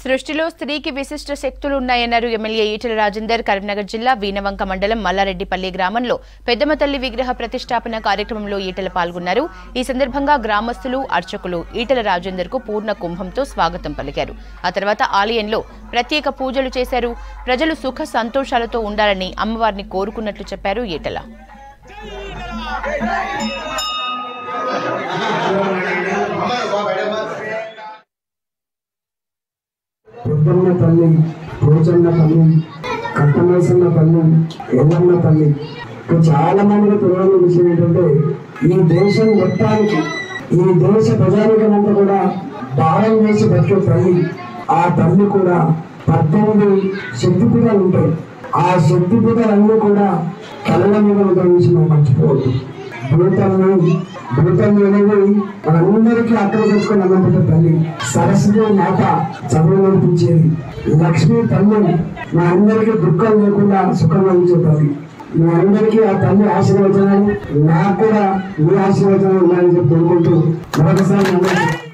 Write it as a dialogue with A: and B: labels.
A: సృష్టిలో స్త్రీకి విశిష్ట శక్తులు ఉన్నాయన్నారు ఎమ్మెల్యే ఈటెల రాజేందర్ కరీంనగర్ జిల్లా వీనవంక మండలం మల్లారెడ్డిపల్లి గ్రామంలో పెద్దమ్మ తల్లి విగ్రహ ప్రతిష్టాపన కార్యక్రమంలో ఈటెల పాల్గొన్నారు ఈ సందర్భంగా గ్రామస్తులు అర్చకులు ఈటెల రాజేందర్ కు పూర్ణ కుంభంతో స్వాగతం పలికారు ఆ తర్వాత ఆలయంలో ప్రత్యేక పూజలు చేశారు ప్రజలు సుఖ సంతోషాలతో ఉండాలని అమ్మవారిని కోరుకున్నట్లు చెప్పారు ఈటెల
B: పెద్దమ్మ తల్లి పోచమ్మ తల్లి కట్టమేసమ్మ తల్లి ఎల్లమ్మ తల్లి ఇప్పుడు చాలా మందికి తెలియని విషయం ఏంటంటే ఈ దేశం మొత్తానికి ఈ దేశ ప్రజానికమంతా కూడా దానం చేసి బతికే తల్లి ఆ తల్లి కూడా పద్దెనిమిది శక్తిపీఠాలు ఉంటాయి ఆ శక్తిపీఠాలన్నీ కూడా కళ్ళ మీద ఉంటాయి నుంచి మనం మర్చిపోవద్దు భూతల్ని భూతల్ని అనేది మనందరికీ అక్కడ చేసుకుని అన్నమాట తల్లి సరస్వతి మాత చదువు నేర్పించేది లక్ష్మీ తల్లి మా అందరికీ దుఃఖం లేకుండా సుఖం అందించే తల్లి మీ అందరికీ ఆ తల్లి ఆశీర్వచనాలు నాకు కూడా మీ ఆశీర్వచనాలు ఉన్నాయని చెప్పి కోరుకుంటూ మరొకసారి మీ అందరికీ